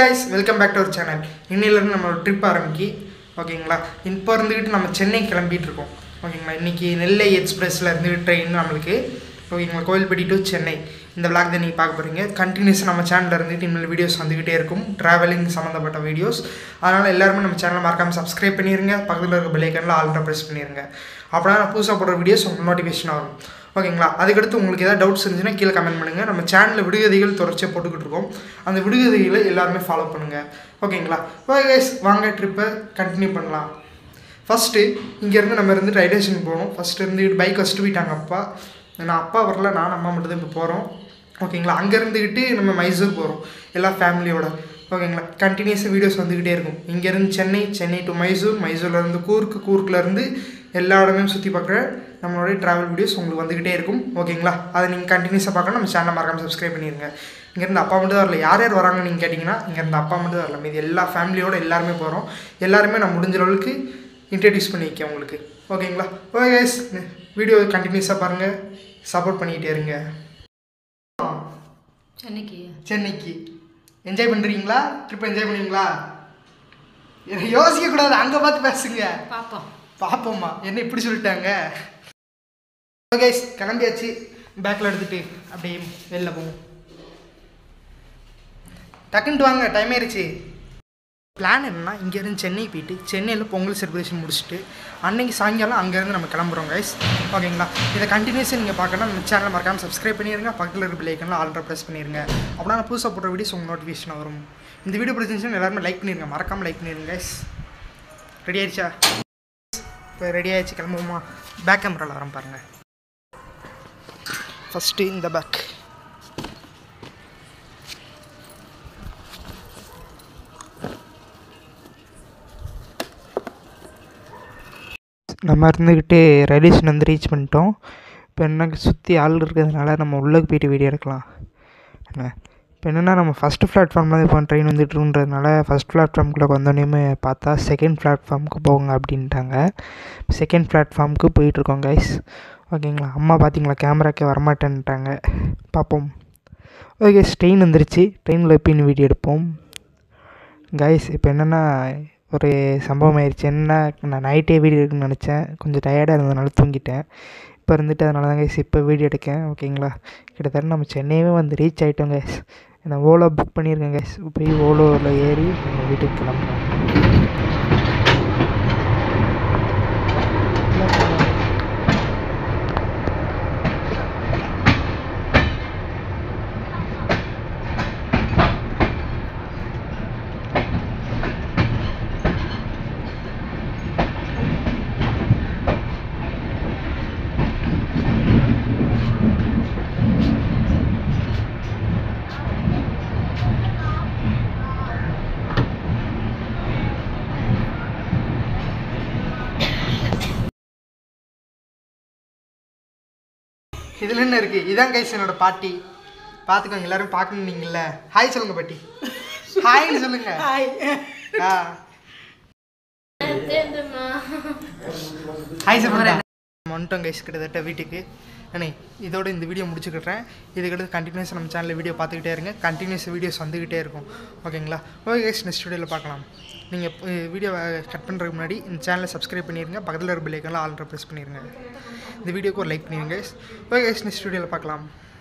guys welcome back to our channel இன்னிலேருந்து நம்ம ஒரு ட்ரிப் ஆரம்பிக்கி ஓகேங்களா இப்போ இருந்துக்கிட்டு நம்ம சென்னை கிளம்பிட்டு இருக்கோம் ஓகேங்களா இன்றைக்கி நெல்லை எக்ஸ்பிரஸில் இருந்து ட்ரெயின் நம்மளுக்கு ஓகேங்களா கோயில்பட்டி டு சென்னை இந்த vlog தான் நீங்கள் பார்க்க போகிறீங்க கண்டினியூஸாக நம்ம சேனலில் இருந்துட்டு இனிமேல் வீடியோஸ் வந்துக்கிட்டே இருக்கும் ட்ராவலிங் சம்மந்தப்பட்ட வீடியோஸ் அதனால் எல்லாருமே நம்ம சேனலை மறக்காமல் சப்ஸ்கிரைப் பண்ணிடுங்க பக்கத்தில் இருக்க பெல்லைக்கனில் ஆல்ரெடி ப்ரெஸ் பண்ணிடுங்க அப்படின்னா நான் புதுசாக போடுற வீடியோஸ் உங்களுக்கு நோட்டிஃபிகேஷன் வரும் ஓகேங்களா அதுக்கடுத்து உங்களுக்கு ஏதாவது டவுட்ஸ் இருந்துச்சுன்னா கீழே கமெண்ட் பண்ணுங்கள் நம்ம சேனலில் விடுகதைகள் தொடர்ச்சியாக போட்டுக்கிட்டு இருக்கோம் அந்த விடுகதைகளை எல்லாருமே ஃபாலோ பண்ணுங்கள் ஓகேங்களா ஓகே கைஸ் வாங்க ட்ரிப்பை கண்டினியூ பண்ணலாம் ஃபஸ்ட்டு இங்கேருந்து நம்ம இருந்து ரயில்வே ஸ்டேஷன் போகணும் ஃபஸ்ட்டு இருந்து பைக் வச்சுட்டு போயிட்டாங்க அப்பா நான் அப்பா வரல நான் அம்மா மட்டும் தான் இப்போ போகிறோம் ஓகேங்களா அங்கே இருந்துக்கிட்டு நம்ம மைசூர் போகிறோம் எல்லா ஃபேமிலியோட ஓகேங்களா கண்டினியூஸாக வீடியோஸ் வந்துக்கிட்டே இருக்கும் இங்கேருந்து சென்னை சென்னை டு மைசூர் மைசூர்லேருந்து கூர்க்கு கூர்க்குலேருந்து எல்லா இடமையும் சுற்றி பார்க்குற நம்மளுடைய ட்ராவல் வீடியோஸ் உங்களுக்கு வந்துக்கிட்டே இருக்கும் ஓகேங்களா அதை நீங்கள் கண்டினியூஸாக பார்க்கணும் நம்ம சேனலை மறக்காமல் சப்ஸ்கிரைப் பண்ணிடுங்க இங்கேருந்து அப்பா மட்டும் தான் வரல யார் யார் வராங்கன்னு நீங்கள் கேட்டிங்கன்னா இங்கேருந்து அப்பா மட்டும் தான் வரல மீதி எல்லா ஃபேமிலியோட எல்லாருமே போகிறோம் எல்லாருமே நான் முடிஞ்ச அளவுக்கு இன்ட்ரடியூஸ் பண்ணி வைக்கேன் உங்களுக்கு ஓகேங்களா ஓகே கைஸ் வீடியோ கண்டினியூஸாக பாருங்கள் சப்போர்ட் பண்ணிக்கிட்டே இருங்க சென்னைக்கு சென்னைக்கு என்ஜாய் பண்ணுறீங்களா ட்ரிப் என்ஜாய் பண்ணுவீங்களா யோசிக்க கூடாது அங்கே பார்த்து பேசுங்க பார்ப்போம் பார்ப்போம்மா என்ன இப்படி சொல்லிட்டாங்க கைஸ் கிளம்பியாச்சு பேக்கில் எடுத்துட்டு அப்படியே வெளில போவோம் டக்குன்ட்டு வாங்க டைம் ஆயிடுச்சு பிளான் என்னன்னா இங்கேருந்து சென்னை போயிட்டு சென்னையில் பொங்கல் செலிப்ரேஷன் முடிச்சுட்டு அன்னைக்கு சாயங்காலம் அங்கேருந்து நம்ம கிளம்புறோம் கைஸ் ஓகேங்களா இதை கண்டினியூஸாக நீங்கள் பார்க்கணும் நம்ம சேனலை மறக்காமல் சப்ஸ்கிரைப் பண்ணிடுங்க பக்கத்தில் இருக்க பிள்ளைக்கெல்லாம் ஆல்ரெடி ப்ரெஸ் பண்ணிடுங்க அப்படின்னா நான் புதுசாக போடுற வீடியோஸ் உங்கள் நோட்டிஃபிகேஷன் வரும் இந்த வீடியோ பிடிச்சிருந்துச்சுன்னா எல்லாருமே லைக் பண்ணிடுங்க மறக்காமல் லைக் பண்ணிடுங்க கைஸ் ரெடி ஆயிடுச்சா இப்போ ரெடி ஆயிடுச்சு கிளம்புவோமா பேக் கேமராவில் வரோம் பாருங்கள் ஃபஸ்ட்டு இந்த பேக் நம்ம இருந்துக்கிட்டு ரயில்வே ஸ்டேஷன் வந்து ரீச் பண்ணிட்டோம் இப்போ என்ன சுற்றி ஆள் இருக்கிறதுனால நம்ம உள்ளே போயிட்டு வீடியோ எடுக்கலாம் என்ன இப்போ என்னென்னா நம்ம ஃபஸ்ட்டு பிளாட்ஃபார்மில் தான் இப்போ ட்ரெயின் வந்துட்டுருன்றதுனால ஃபஸ்ட் பிளாட்ஃபார்முக்குள்ளே வந்தோடனே பார்த்தா செகண்ட் பிளாட்ஃபார்முக்கு போங்க அப்படின்ட்டாங்க செகண்ட் பிளாட்ஃபார்முக்கு போயிட்டுருக்கோம் கைஸ் ஓகேங்களா அம்மா பார்த்தீங்களா கேமராக்கே வரமாட்டேன்ட்டாங்க பார்ப்போம் ஓகே ட்ரெயின் வந்துருச்சு ட்ரெயினில் போய் இன்னும் வீடியோ எடுப்போம் கைஸ் இப்போ என்னென்னா ஒரு சம்பவம் ஆயிடுச்சு என்ன நான் நைட்டே வீடியோ எடுக்கணும்னு நினச்சேன் கொஞ்சம் டயர்டாக இருந்ததுனால தூங்கிட்டேன் இப்போ இருந்துட்டு அதனால தான் கைஸ் இப்போ வீடியோ எடுக்கேன் ஓகேங்களா கிட்டத்தட்ட நம்ம சென்னையே வந்து ரீச் ஆகிட்டோம் கைஸ் நான் ஓலோ புக் பண்ணியிருக்கேன் கைஸ் போய் ஓலோவில் ஏறி நம்ம வீட்டுக்கு கிளம்புறோம் இதில் என்ன இருக்குது இதான் கைஸ் என்னோட பாட்டி பார்த்துக்கோங்க எல்லாரும் பார்க்கணுன்னீங்கல்ல ஹாய் சொல்லுங்க பாட்டி ஹாய்னு சொல்லுங்க ஆ ஹாய் சொல்லுங்க வந்துட்டோம் கைஸ் கிட்டத்தட்ட வீட்டுக்கு அண்ணே இதோட இந்த வீடியோ முடிச்சுக்கிட்டேன் இதுக்கடுத்து கண்டினியூஸ் நம்ம சேனலில் வீடியோ பார்த்துக்கிட்டே இருங்க கண்டினியூஸ் வீடியோஸ் வந்துக்கிட்டே இருக்கும் ஓகேங்களா ஓகே கைஸ் நெக்ஸ்ட் வீடியோவில் பார்க்கலாம் நீங்கள் வீடியோ கட் பண்ணுறதுக்கு முன்னாடி இந்த சேனலை சப்ஸ்கிரைப் பண்ணிடுங்க பக்கத்தில் இருக்க பிள்ளைக்கெல்லாம் ஆல்ரெடி ப்ரெஸ் பண்ணிடுங்க இந்த வீடியோக்கு ஒரு லைக் பண்ணிடுங்க கைஸ் ஓகே கைஸ் நெக்ஸ்ட் வீடியோவில் பார்க்கலாம்